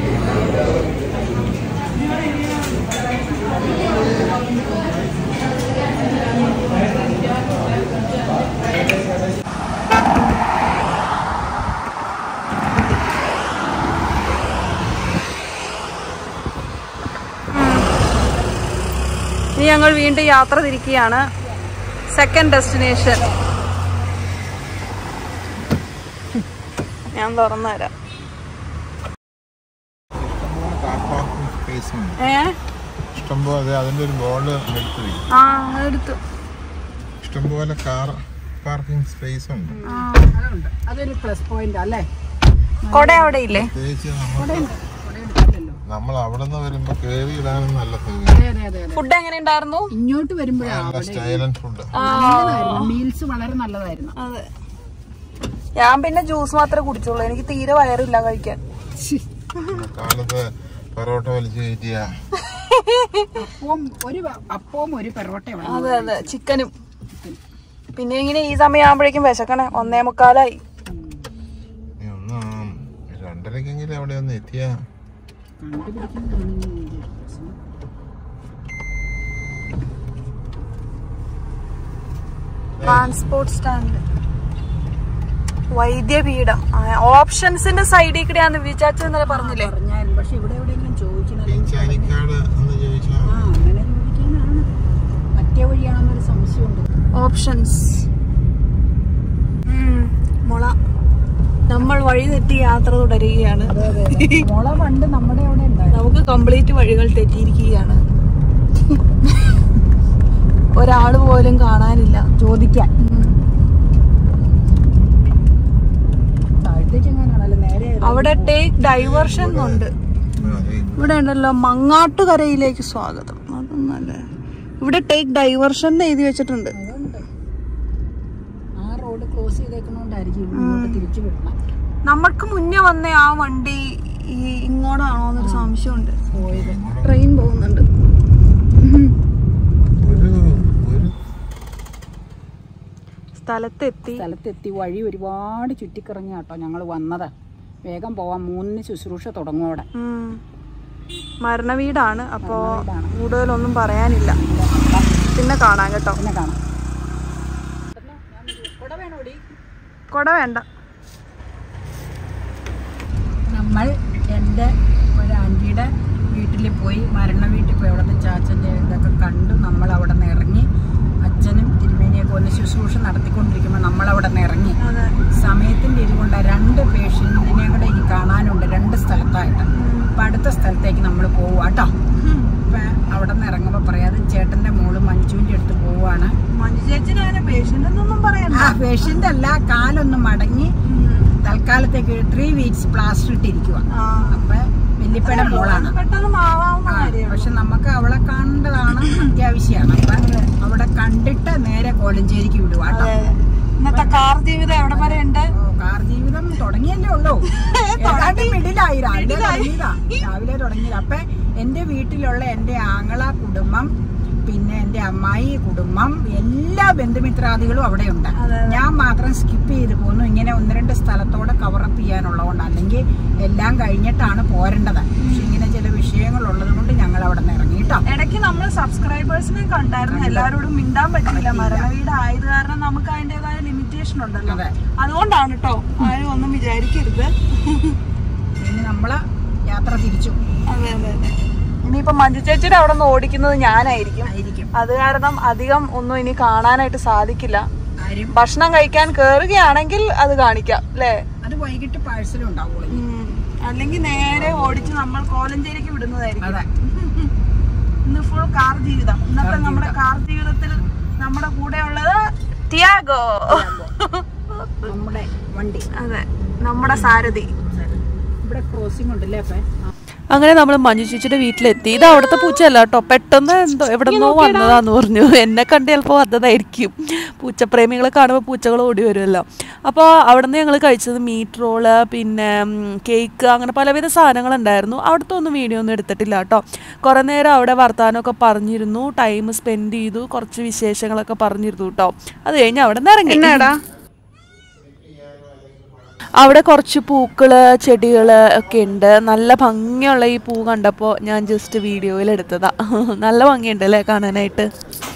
ഇനി ഞങ്ങൾ വീണ്ടും യാത്ര തിരിക്കുകയാണ് സെക്കൻഡ് ഡെസ്റ്റിനേഷൻ ഞാൻ തുറന്നു തരാം കാർ പാർക്കിംഗ് സ്പേസ് ഉണ്ട് ഏ ഇഷ്ടംപോലെ അതിൻ്റെ ഒരു ബോർഡ് എടുത്തിരിക്കും ആ എടുത്തു ഇഷ്ടംപോലെ കാർ പാർക്കിംഗ് സ്പേസ് ഉണ്ട് അതുണ്ട് അതൊരു പ്ലസ് പോയിന്റ് അല്ലേ കൊട അവിടെ ഇല്ലേ പ്രത്യേകിച്ച് നമ്മൾ എടുക്കില്ലല്ലോ നമ്മൾ അവിടെ നിന്ന് വരുമ്പോൾ കയറി ഇടാനും നല്ല സൗകര്യം അതെ അതെ അതെ അതെ ഫുഡ് എങ്ങനെ ഉണ്ടായിരുന്നു ഇങ്ങോട്ട് വരുമ്പോഴാണ് നല്ല സ്റ്റൈലൻ ഫുഡ് നല്ലതായിരുന്നു മീൽസ് വളരെ നല്ലതായിരുന്നു അതെ ഞാൻ പിന്നെ ജ്യൂസ് മാത്രമേ കുടിച്ചുള്ളൂ എനിക്ക് തീരെ വയറില്ല കഴിക്കാൻ കാലത്ത് പൊറോട്ട വലിച്ചു കയറ്റിയ അപ്പവും ഒരു വ- അപ്പവും ഒരു പെറോട്ടയും വേണം. അതെ അതെ ചിക്കനും പിന്നെ ഇങ്ങനെ ഈ സമയമാകുമ്പോഴേക്കും വിശക്കണേ ഒന്നേ മുക്കാലായി നീ ഒന്ന് രണ്ടരക്കെങ്കിലും അവിടെ ഒന്ന് എത്തിയാ കണ്ടുപിടിക്കുന്നതാണ് ഇതിന്റെ പ്രശ്നം. ട്രാൻസ്പോർട്ട് സ്റ്റാൻഡ് വൈദ്യപീഠം ഓപ്ഷൻസിന്റെ സൈഡിൽ കൂടെയാന്ന് വിചാരിച്ചെന്നല്ലേ പറഞ്ഞില്ലേ പറഞ്ഞായിരുന്നു പക്ഷെ ഇവിടെ എവിടെയെങ്കിലും ചോദിക്കുന്നത് ഈ ചാനിക്കാട് എന്ന് ചോദിച്ചാൽ ആ അങ്ങനെ ചോദിക്കാനാണ് മറ്റേ വഴിയാണെന്നൊരു സംശയമുണ്ട് ഓപ്ഷൻസ് മുള നമ്മൾ വഴി തെറ്റി യാത്ര തുടരുകയാണ് അതെ അതെ അതെ. മുള പണ്ട് നമ്മുടെ അവിടെ ഉണ്ടായിരുന്നു നമുക്ക് കംപ്ലീറ്റ് വഴികൾ തെറ്റിയിരിക്കുകയാണ് ഒരാൾ പോലും കാണാനില്ല ചോദിക്കാൻ താഴത്തേക്ക് എങ്ങനെയാണല്ലോ നേരെ അവിടെ ടേക്ക് ഡൈവേർഷൻ ഉണ്ട് ഇവിടെ ഉണ്ടല്ലോ മങ്ങാട്ടുകരയിലേക്ക് സ്വാഗതം അതൊന്നല്ലേ ഇവിടെ ടേക്ക് ഡൈവർഷൻ എഴുതി വെച്ചിട്ടുണ്ട് അതുകൊണ്ട് ആ റോഡ് ക്ലോസ് ചെയ്തേക്കുന്നോണ്ടായിരിക്കും ഇങ്ങോട്ട് തിരിച്ചു വിടണം നമുക്ക് മുന്നേ വന്ന ആ വണ്ടി ഈ ഇങ്ങോട്ടാണോ എന്നൊരു സംശയമുണ്ട് പോയത് ട്രെയിൻ പോകുന്നുണ്ട് ഒരു ഒരു സ്ഥലത്തെത്തി സ്ഥലത്തെത്തി വഴി ഒരുപാട് ചുറ്റിക്കറങ്ങി കേട്ടോ ഞങ്ങൾ വന്നത് വേഗം പോവാം മൂന്നിന് ശുശ്രൂഷ തുടങ്ങും ഉം. മരണവീടാണ് അപ്പോ മരണവീടാണ്. കൂടുതലൊന്നും പറയാനില്ല പിന്നെ കാണാം കേട്ടോ പിന്നെ കാണാം കൊട വേണ്ട നമ്മൾ എൻ്റെ ഒരു ആൻറ്റിയുടെ വീട്ടിൽ പോയി മരണ വീട്ടിൽ പോയി അവിടുത്തെ ചാച്ചൻ്റെ ഇതൊക്കെ കണ്ടു നമ്മൾ അവിടെ നിന്ന് ഇറങ്ങി അച്ഛനും തിരുമേനിയൊക്കെ ഒന്ന് ശുശ്രൂഷ നടത്തിക്കൊണ്ടിരിക്കുമ്പോൾ നമ്മൾ അവിടെ നിന്ന് ഇറങ്ങി സമയത്തിൻ്റെ ഇതുകൊണ്ട് രണ്ട് പേഷ്യൻറ്റിനെ കൂടെ ഇനി കാണാനുണ്ട് രണ്ട് സ്ഥലത്തായിട്ട് അപ്പം അടുത്ത സ്ഥലത്തേക്ക് നമ്മൾ പോവുക കേട്ടോ അപ്പം അവിടെ നിന്ന് ഇറങ്ങുമ്പോൾ പറയാതെ ചേട്ടൻ്റെ മോള് മഞ്ജുവിൻ്റെ അടുത്ത് പോവുകയാണ് മഞ്ജു ചേച്ചിന് അങ്ങനെ പേഷ്യന്റ് എന്നൊന്നും പറയണ്ട ആ പേഷ്യൻ്റ് അല്ല കാലൊന്ന് മടങ്ങി തൽക്കാലത്തേക്ക് ഒരു ത്രീ വീക്സ് പ്ലാസ്റ്റർ ഇട്ടിരിക്കുക ആ. അപ്പൊ വല്യപ്പയുടെ മോളാണ് പെട്ടെന്ന് മാറാവുന്ന കാര്യമാണ് പക്ഷെ നമുക്ക് അവളെ കണ്ടതാണ് അത്യാവശ്യമാണ് അപ്പൊ അവിടെ കണ്ടിട്ട് നേരെ കോലഞ്ചേരിക്ക് വിടുക കേട്ടോ ഇന്നത്തെ കാർ ജീവിതം എവിടെ വരെ ഉണ്ട് ഓ, കാർ ജീവിതം തുടങ്ങിയല്ലേ ഉള്ളൂ ഏതാണ്ട് മിഡിലായി രാവിലെ തുടങ്ങിയതാ രാവിലെ തുടങ്ങിയതാ അപ്പൊ എന്റെ വീട്ടിലുള്ള എന്റെ ആങ്ങള കുടുംബം പിന്നെ എന്റെ അമ്മായി കുടുംബം എല്ലാ ബന്ധുമിത്രാദികളും അവിടെയുണ്ട് ഞാൻ മാത്രം സ്കിപ്പ് ചെയ്ത് പോന്നു ഇങ്ങനെ ഒന്ന് രണ്ട് സ്ഥലത്തോടെ കവറപ്പ് ചെയ്യാനുള്ളതുകൊണ്ട് അല്ലെങ്കിൽ എല്ലാം കഴിഞ്ഞിട്ടാണ് പോരേണ്ടത് പക്ഷെ ഇങ്ങനെ ചില വിഷയങ്ങൾ ഉള്ളത് കൊണ്ട് ഞങ്ങൾ അവിടെ നിന്ന് ഇറങ്ങി കേട്ടോ ഇടയ്ക്ക് നമ്മൾ സബ്സ്ക്രൈബേഴ്സിനെ കണ്ടായിരുന്നു എല്ലാവരോടും മിണ്ടാൻ പറ്റില്ല മരണവീട് ആയത് കാരണം നമുക്ക് അതിന്റേതായ ലിമിറ്റേഷൻ ഉണ്ടല്ലോ അതെ. അതുകൊണ്ടാണ് കേട്ടോ ആരും ഒന്നും വിചാരിക്കരുത് ഇനി നമ്മള് യാത്ര തിരിച്ചു അതെ അതെ അതെ ഇനിയിപ്പോ മഞ്ജു ചേച്ചിയുടെ അവിടെ നിന്ന് ഓടിക്കുന്നത് ഞാനായിരിക്കും ആയിരിക്കും അത് കാരണം അധികം ഒന്നും ഇനി കാണാനായിട്ട് സാധിക്കില്ല ആരും ഭക്ഷണം കഴിക്കാൻ കേറുകയാണെങ്കിൽ അത് കാണിക്കാം അല്ലേ അത് വൈകിട്ട് പാഴ്സലും ഉണ്ടാവുള്ളൂ ഇനി. അല്ലെങ്കിൽ നേരെ ഓടിച്ച് നമ്മൾ കോലഞ്ചേരിക്ക് വിടുന്നതായിരിക്കും അതെ ഇന്ന് ഫുൾ കാർ ജീവിതം ഇന്നത്തെ നമ്മുടെ കാർ ജീവിതത്തിൽ നമ്മുടെ കൂടെ ഉള്ളത് ടിയാഗോ നമ്മുടെ വണ്ടി അതെ നമ്മുടെ സാരഥി ഇവിടെ ക്രോസിംഗ് ഉണ്ടല്ലേ അപ്പൊ അങ്ങനെ നമ്മൾ മഞ്ജു ചേച്ചിയുടെ വീട്ടിലെത്തി ഇത് അവിടുത്തെ പൂച്ചയല്ല കേട്ടോ പെട്ടെന്ന് എന്തോ എവിടെ നിന്നോ വന്നതാന്ന് പറഞ്ഞു എന്നെ കണ്ട് ചിലപ്പോൾ വന്നതായിരിക്കും പൂച്ചപ്രേമികളെ കാണുമ്പോൾ പൂച്ചകൾ ഓടി വരുമല്ലോ അപ്പോൾ അവിടെ നിന്ന് ഞങ്ങൾ കഴിച്ചത് മീറ്റ് റോള് പിന്നെ കേക്ക് അങ്ങനെ പലവിധ സാധനങ്ങളുണ്ടായിരുന്നു അവിടുത്തെ ഒന്നും വീഡിയോ ഒന്നും എടുത്തിട്ടില്ല കേട്ടോ കുറേ നേരം അവിടെ വർത്തമാനമൊക്കെ പറഞ്ഞിരുന്നു ടൈം സ്പെൻഡ് ചെയ്തു കുറച്ച് വിശേഷങ്ങളൊക്കെ പറഞ്ഞിരുന്നു കേട്ടോ അത് കഴിഞ്ഞ് അവിടെ നിന്ന് ഇറങ്ങി എന്നാടാ അവിടെ കുറച്ച് പൂക്കള് ചെടികള് ഒക്കെ ഉണ്ട് നല്ല ഭംഗിയുള്ള ഈ പൂ കണ്ടപ്പോൾ ഞാൻ ജസ്റ്റ് വീഡിയോയിൽ എടുത്തതാ നല്ല ഭംഗിയുണ്ട് അല്ലേ കാണാനായിട്ട്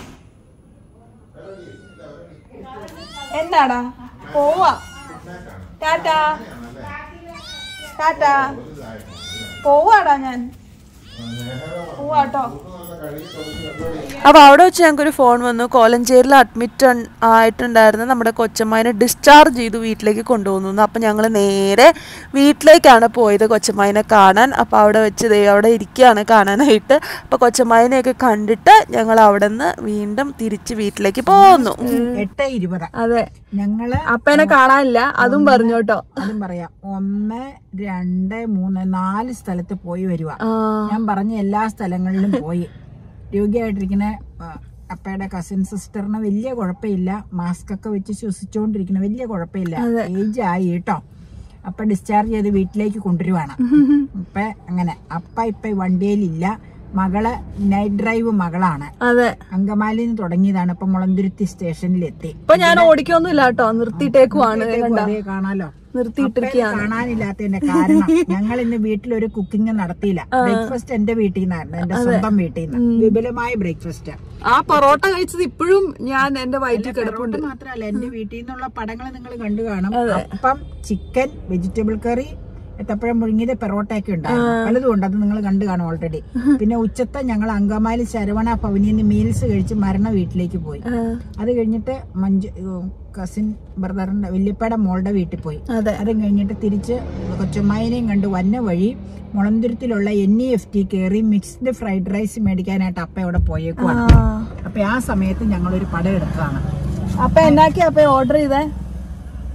എന്നാടാ പോവാ ടാറ്റാ ടാറ്റാ പോവാടാ ഞാൻ പോവാട്ടോ അപ്പോൾ അവിടെ വെച്ച് ഞങ്ങൾക്കൊരു ഫോൺ വന്നു കോലഞ്ചേരിയിൽ അഡ്മിറ്റ് ആയിട്ടുണ്ടായിരുന്ന നമ്മുടെ കൊച്ചമ്മായിനെ ഡിസ്ചാർജ് ചെയ്തു വീട്ടിലേക്ക് കൊണ്ടുപോകുന്നു അപ്പം ഞങ്ങൾ നേരെ വീട്ടിലേക്കാണ് പോയത് കൊച്ചമ്മായിനെ കാണാൻ അപ്പോൾ അവിടെ വെച്ച് ദേ അവിടെ ഇരിക്കുകയാണ് കാണാനായിട്ട് അപ്പോൾ കൊച്ചമ്മായിനെയൊക്കെ കണ്ടിട്ട് ഞങ്ങൾ അവിടെ നിന്ന് വീണ്ടും തിരിച്ച് വീട്ടിലേക്ക് പോന്നു എട്ട് ഇരുപത് അതെ ഞങ്ങള് അപ്പനെ കാണാനില്ല അതും പറഞ്ഞു കേട്ടോ അതും പറയാം ഒന്ന് രണ്ട് മൂന്ന് നാല് സ്ഥലത്ത് പോയി വരുക ഞാൻ പറഞ്ഞ എല്ലാ സ്ഥലങ്ങളിലും പോയി രോഗിയായിട്ടിരിക്കുന്ന ആ, അപ്പയുടെ കസിൻ സിസ്റ്ററിന് വലിയ കുഴപ്പമില്ല മാസ്ക് ഒക്കെ വെച്ച് ശ്വസിച്ചുകൊണ്ടിരിക്കുന്ന വലിയ കുഴപ്പമില്ല ഏജ് ആയി കേട്ടോ അപ്പ ഡിസ്ചാർജ് ചെയ്ത് വീട്ടിലേക്ക് കൊണ്ടുവരുവാണ് അപ്പൊ അങ്ങനെ അപ്പ ഇപ്പൊ ഈ വണ്ടിയിലില്ല മകള് നൈറ്റ് ഡ്രൈവ് മകളാണ് അതെ അങ്കമാലിയിൽ നിന്ന് തുടങ്ങിയതാണ് ഇപ്പൊ മുളന്തുരുത്തി സ്റ്റേഷനിലെത്തി ഇപ്പൊ ഞാൻ ഓടിക്കൊന്നുമില്ല കേട്ടോ നിർത്തിയിട്ടേക്കുവാണ് കണ്ട അതേ കാണാലോ നിർത്തിയിട്ടിരിക്കുകയാണ് കാണാനില്ലാത്തതിന്റെ കാരണം ഞങ്ങൾ ഇന്ന് വീട്ടിൽ ഒരു കുക്കിംഗ് നടത്തിയില്ല ബ്രേക്ക്ഫാസ്റ്റ് എന്റെ വീട്ടിൽ നിന്നായിരുന്നു എന്റെ സ്വന്തം വീട്ടിൽ നിന്ന് വിപുലമായ ബ്രേക്ക്ഫാസ്റ്റ് ആ പൊറോട്ട കഴിച്ചത് ഇപ്പോഴും ഞാൻ എന്റെ വയറ്റിൽ കിടപ്പുണ്ട് മാത്രമല്ല എന്റെ വീട്ടിൽ നിന്നുള്ള പടങ്ങൾ നിങ്ങൾ കണ്ടു കാണും അപ്പം ചിക്കൻ വെജിറ്റബിൾ കറി എത്തപ്പഴം മുഴുങ്ങിയത് പെറോട്ടയൊക്കെ ഉണ്ടായിരുന്നു പലതും ഉണ്ട് അത് നിങ്ങൾ കണ്ടു കാണും ഓൾറെഡി പിന്നെ ഉച്ചത്തെ ഞങ്ങൾ അങ്കമാലി ശരവണ ഭവനിൽ നിന്ന് മീൽസ് കഴിച്ച് മരണ വീട്ടിലേക്ക് പോയി അത് കഴിഞ്ഞിട്ട് മഞ്ജു കസിൻ ബ്രദറിന്റെ വല്യപ്പയുടെ മോളുടെ വീട്ടിൽ പോയി അതെ. അത് കഴിഞ്ഞിട്ട് തിരിച്ച് കൊച്ചുമ്മായിനെയും കണ്ട് വന്ന വഴി മുളന്തുരുത്തിലുള്ള എൻ ഇ എഫ് ടി കയറി മിക്സ്ഡ് ഫ്രൈഡ് റൈസ് മേടിക്കാനായിട്ട് അപ്പ അവിടെ പോയേക്കുവാണ് അപ്പൊ ആ സമയത്ത് ഞങ്ങൾ ഒരു പടം എടുത്തതാണ് അപ്പൊ എന്നാക്കി അപ്പൊ ഓർഡർ ചെയ്തേ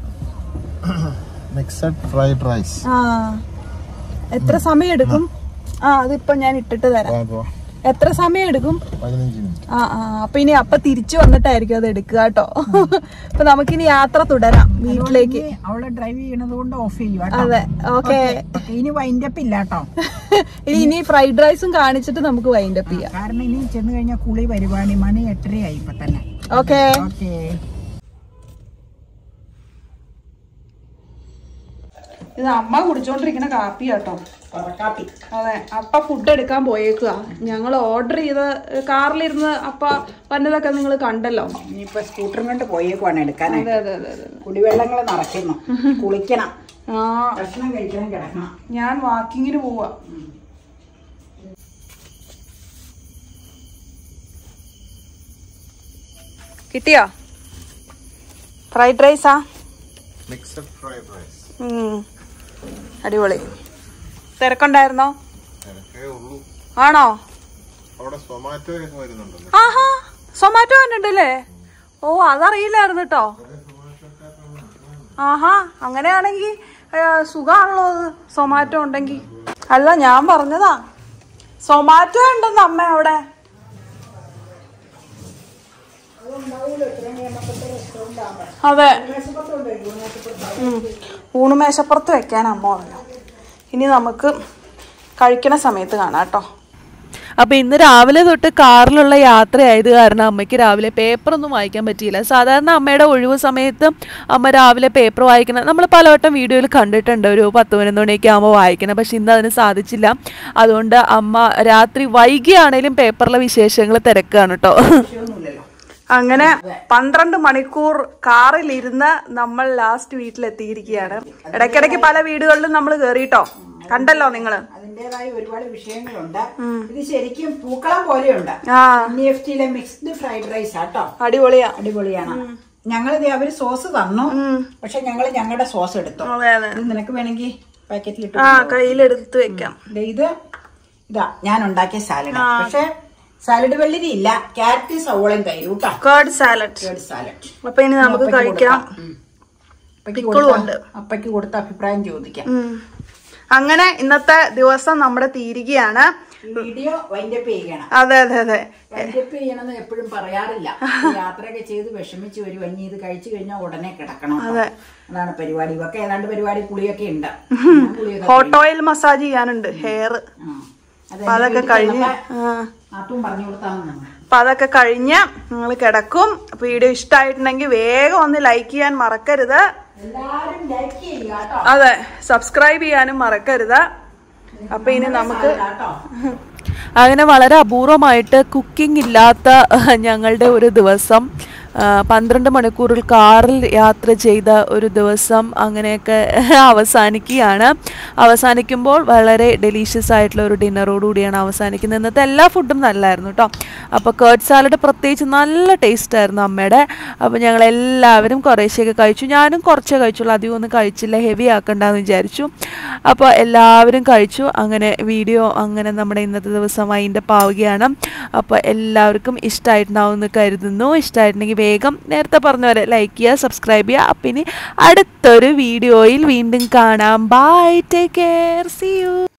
മിക്സഡ് ഫ്രൈഡ് റൈസ് ആ എത്ര സമയം എടുക്കും ആ അതിപ്പോ ഞാൻ ഇട്ടിട്ട് തരാം അപ്പോ എത്ര സമയം എടുക്കും പതിനഞ്ച് മിനിറ്റ് ആ ആ അപ്പൊ ഇനി അപ്പൊ തിരിച്ചു വന്നിട്ടായിരിക്കും അത് എടുക്കുക കേട്ടോ അപ്പൊ നമുക്കിനി യാത്ര തുടരാം വീട്ടിലേക്ക് ഇനി അവള് ഡ്രൈവ് ചെയ്യണത് കൊണ്ട് ഓഫ് ചെയ്യും കേട്ടോ. അതെ ഓക്കെ ഓക്കേ, ഇനി വൈൻഡപ്പ് ഇല്ല കേട്ടോ ഇനി ഇനി ഫ്രൈഡ് റൈസും കാണിച്ചിട്ട് നമുക്ക് വൈൻഡപ്പ് ചെയ്യാം കാരണം ഇനി ചെന്ന് കഴിഞ്ഞാൽ കുളി പരിപാടി മണി എട്ടരയായി ഇപ്പൊ തന്നെ ഓക്കെ ഓക്കേ ഇത് അമ്മ കുടിച്ചോണ്ടിരിക്കുന്ന കാപ്പി കേട്ടോ കാപ്പി അതെ അപ്പ ഫുഡ് എടുക്കാൻ പോയേക്കുക ഞങ്ങൾ ഓർഡർ ചെയ്ത കാറിലിരുന്ന് അപ്പ വന്നതൊക്കെ നിങ്ങൾ കണ്ടല്ലോ ഇനിയിപ്പോ സ്കൂട്ടറും കൊണ്ട് പോയേക്കുവാണ് എടുക്കാനായിട്ട് അതെ അതെ അതെ അതെ കുടിവെള്ളങ്ങൾ നിറയ്ക്കുന്നു കുളിക്കണം ആ ഭക്ഷണം കഴിക്കണം കിടക്കണം ഞാൻ വാക്കിങ്ങിന് പോവാ കിട്ടിയോ ഫ്രൈഡ് റൈസാ മിക്സഡ് ഫ്രൈഡ് റൈസ് അടിപൊളി തിരക്കുണ്ടായിരുന്നോ തിരക്കേ ഉള്ളൂ ആണോ അവിടെ സൊമാറ്റോ ഒക്കെ വരുന്നുണ്ടല്ലോ ആഹാ സൊമാറ്റോ വന്നിട്ടുണ്ടല്ലേ ഓ അതറിയില്ലായിരുന്നു കേട്ടോ ആഹാ അങ്ങനെയാണെങ്കിൽ സുഖാണല്ലോ അത് സൊമാറ്റോ ഉണ്ടെങ്കിൽ അല്ല ഞാൻ പറഞ്ഞതാ സൊമാറ്റോ ഉണ്ടെന്ന് അമ്മ അവിടെ അതെ ഉം. ഊണുമേശപ്പുറത്ത് വെക്കാൻ അമ്മ പറഞ്ഞു ഇനി നമുക്ക് കഴിക്കണ സമയത്ത് കാണാം കേട്ടോ അപ്പോൾ ഇന്ന് രാവിലെ തൊട്ട് കാറിലുള്ള യാത്രയായത് കാരണം അമ്മയ്ക്ക് രാവിലെ പേപ്പറൊന്നും വായിക്കാൻ പറ്റിയില്ല സാധാരണ അമ്മയുടെ ഒഴിവ് സമയത്ത് അമ്മ രാവിലെ പേപ്പർ വായിക്കണം നമ്മൾ പലവട്ടം വീഡിയോയിൽ കണ്ടിട്ടുണ്ട് ഒരു പത്ത് പതിനൊന്ന് മണിയൊക്കെ ആകുമ്പോൾ വായിക്കണം പക്ഷെ ഇന്ന് അതിന് സാധിച്ചില്ല അതുകൊണ്ട് അമ്മ രാത്രി വൈകിയാണേലും പേപ്പറിലെ വിശേഷങ്ങൾ തിരക്കുകയാണ് കേട്ടോ അങ്ങനെ പന്ത്രണ്ട് മണിക്കൂർ കാറിലിരുന്ന് നമ്മൾ ലാസ്റ്റ് വീട്ടിലെത്തിയിരിക്കുകയാണ് ഇടയ്ക്കിടയ്ക്ക് പല വീടുകളിലും നമ്മൾ കേറിട്ടോ കണ്ടല്ലോ നിങ്ങള് അതിന്റേതായ ഒരുപാട് വിഷയങ്ങളുണ്ട് ഇത് ശരിക്കും പൂക്കളം പോലെയുണ്ട് ആ എൻ എഫ് ടിയിലെ മിക്സ്ഡ് ഫ്രൈഡ് റൈസ് ആട്ടോ അടിപൊളിയാ അടിപൊളിയാണ് ഞങ്ങളിത് അവര് സോസ് തന്നു പക്ഷെ ഞങ്ങൾ ഞങ്ങളുടെ സോസ് എടുത്തു അതെ അതെ ഇത് നിനക്ക് വേണമെങ്കിൽ പാക്കറ്റിൽ ഇട്ടു ആ കയ്യിലെടുത്ത് വെക്കാം ദേ ഇത് ഇതാ ഞാൻ ഉണ്ടാക്കിയ സാലഡ് പക്ഷെ സാലഡ് വെള്ളരി ഇല്ല ക്യാരറ്റ് സവോളയും തൈരും കേട്ടോ കേർഡ് സാലഡ് സാലഡ് അപ്പൊ ഇനി നമുക്ക് കഴിക്കാം പിക്കിളും ഉണ്ട്. അപ്പയ്ക്ക് കൊടുത്ത അഭിപ്രായം ചോദിക്കാം ഉം. അങ്ങനെ ഇന്നത്തെ ദിവസം നമ്മുടെ തീരുകയാണ് ഈ വീഡിയോ വൈൻഡപ്പ് ചെയ്യണം അതെ അതെ അതെ വൈൻഡപ്പ് ചെയ്യണമെന്ന് എപ്പോഴും പറയാറില്ല യാത്രയൊക്കെ ചെയ്ത് വിഷമിച്ച് വരും ഇനി ഇത് കഴിച്ചു കഴിഞ്ഞാൽ ഉടനെ കിടക്കണം അതെ. അതാണ് പരിപാടി ഇവക്കെ ഏതാണ്ട് പരിപാടി കുളിയൊക്കെ ഉണ്ട് ഞാൻ കുളിയൊക്കെ ഹോട്ട് ഓയിൽ മസാജ് ചെയ്യാനുണ്ട് ഹെയർ ആ. അത് അപ്പൊ അതൊക്കെ കഴിഞ്ഞ് ആ നാട്ടും പറഞ്ഞു കൊടുത്താൽ മതി അപ്പൊ അതൊക്കെ കഴിഞ്ഞ് നിങ്ങൾ കിടക്കും അപ്പൊ വീഡിയോ ഇഷ്ടമായിട്ടുണ്ടെങ്കിൽ വേഗം ഒന്ന് ലൈക്ക് ചെയ്യാൻ മറക്കരുത് എല്ലാരും ലൈക്ക് ചെയ്യുക കേട്ടോ അതെ സബ്സ്ക്രൈബ് ചെയ്യാനും മറക്കരുത് അപ്പൊ ഇനി നമുക്ക് കേട്ടോ അങ്ങനെ വളരെ അപൂർവമായിട്ട് കുക്കിംഗ് ഇല്ലാത്ത ഞങ്ങളുടെ ഒരു ദിവസം ആ, പന്ത്രണ്ട് മണിക്കൂറിൽ കാറിൽ യാത്ര ചെയ്ത ഒരു ദിവസം അങ്ങനെയൊക്കെ അവസാനിക്കുകയാണ് അവസാനിക്കുമ്പോൾ വളരെ ഡെലീഷ്യസ് ആയിട്ടുള്ള ഒരു ഡിന്നറോടുകൂടിയാണ് അവസാനിക്കുന്നത് ഇന്നത്തെ എല്ലാ ഫുഡും നല്ലതായിരുന്നു കേട്ടോ അപ്പോൾ കേർഡ് സാലഡ് പ്രത്യേകിച്ച് നല്ല ടേസ്റ്റ് ആയിരുന്നു അമ്മയുടെ അപ്പോൾ ഞങ്ങൾ എല്ലാവരും കുറേശ്ശെയൊക്കെ കഴിച്ചു ഞാനും കുറച്ചേ കഴിച്ചുള്ളൂ അധികം ഒന്നും കഴിച്ചില്ല ഹെവി ആക്കണ്ടെന്ന് വിചാരിച്ചു അപ്പോൾ എല്ലാവരും കഴിച്ചു അങ്ങനെ വീഡിയോ അങ്ങനെ നമ്മുടെ ഇന്നത്തെ ദിവസം അതിൻ്റെ പാവുകയാണ് അപ്പോൾ എല്ലാവർക്കും ഇഷ്ടമായിട്ടുണ്ടാവും എന്ന് കരുതുന്നു ഇഷ്ടമായിട്ടുണ്ടെങ്കിൽ വേഗം നേരത്തെ പറഞ്ഞ പോലെ ലൈക്ക് ചെയ്യുക സബ്സ്ക്രൈബ് ചെയ്യുക അപ്പം ഇനി അടുത്തൊരു വീഡിയോയിൽ വീണ്ടും കാണാം bye take care see U